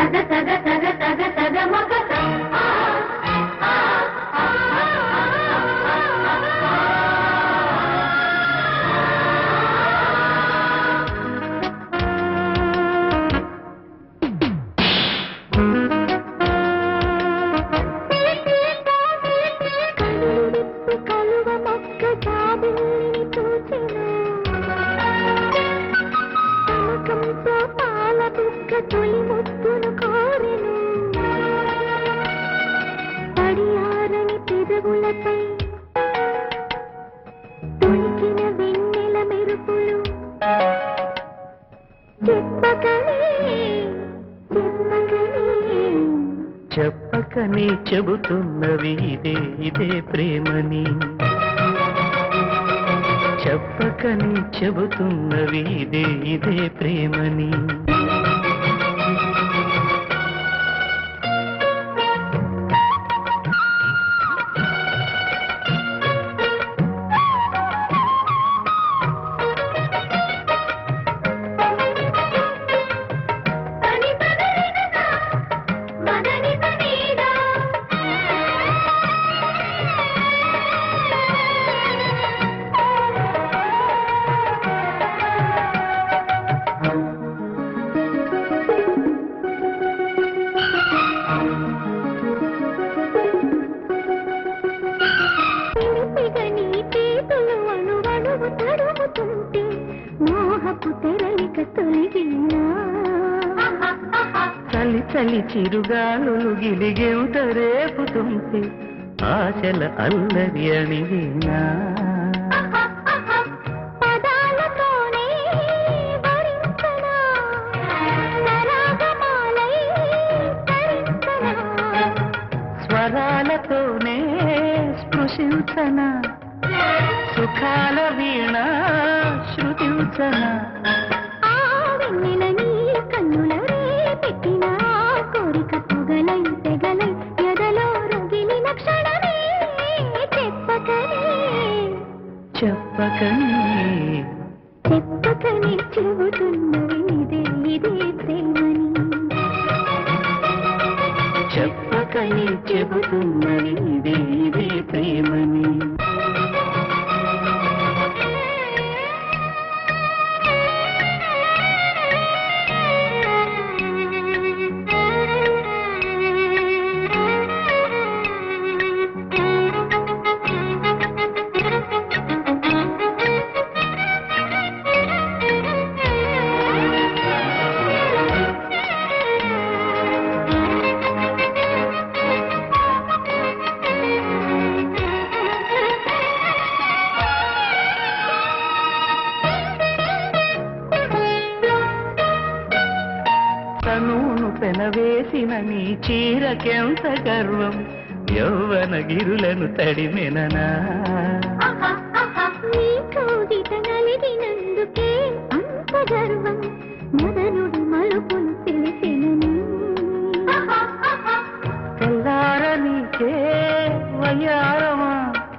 సగ సగ సగ సగ సగ మగ స ఆ, ఆ, ఆ, కనువిప్పి కలువ మొక్క జాబిల్లిని చూచెను. తమకంతో పాల బుగ్గ తొలి ముద్దును కోరెను. తడియారని పెదవులపై తొణికిన వెన్నెల మెరుపులు చెప్పకనే చెప్పకనే చెప్పకని చెబుతున్నవి ఇదే ఇదే ప్రేమని చెప్పకని చెబుతున్నవి ఇదే ఇదే ప్రేమని తని పదనిన స, మదని పనీదా. పిలిపిగ నీ చేతులు అణువణువు తడుముతుంటే మోహపు తెరలిక తొలగినా చలి చలి చిరుగాలులు గిలిగెంత రేపుతుంటే ఆశల అల్లరి అణివినా పదాలతోనే వరించనా సరాగమాలై తరించనా స్వరాలతోనే స్పృశించన సుఖాల వీణ శృతించన ఆ వెన్నెల నీ కన్నుల రే పెట్టిన ఆ కోరిక పొగలై తెగలై ఎదలో రగిలిన క్షణమే చెప్పకనే చెప్పకని చెప్పకనే చెబుతున్నవి ఇదే ఇదే ప్రేమని చెప్పకని చెబుతున్నది ఇదే ఇదే ప్రేమని తనును పెనవేసిన నీ చీరకెంత గర్వం యౌవన గిరులను తడిమెననా నీ కౌగిట నలిగినందుకే అంత గర్వం మదనుడి మలుపులు తెలిసినని తెల్లార నీకే వయ్యారమా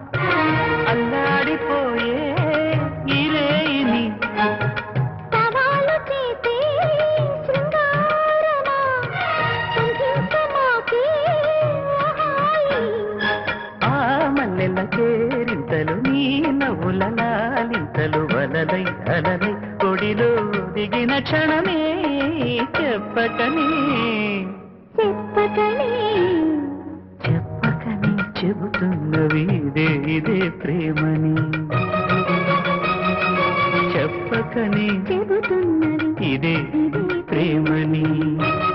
అల్లాడిపోయే ఇరేని సవాలు చేసే శృంగారమా సంధించమాకే హాయి ఆ మల్లెల కేరింతలు నీ నవ్వుల లాలింతలు వలలై అలలై కొడిలో దిగిన క్షణమే చెప్పకని చెప్పకనే చెప్పకని చెబుతున్నవి ఇదే ఇదే ప్రేమని చెప్పకని చెబుతున్నది ఇదే ఇదే ప్రేమని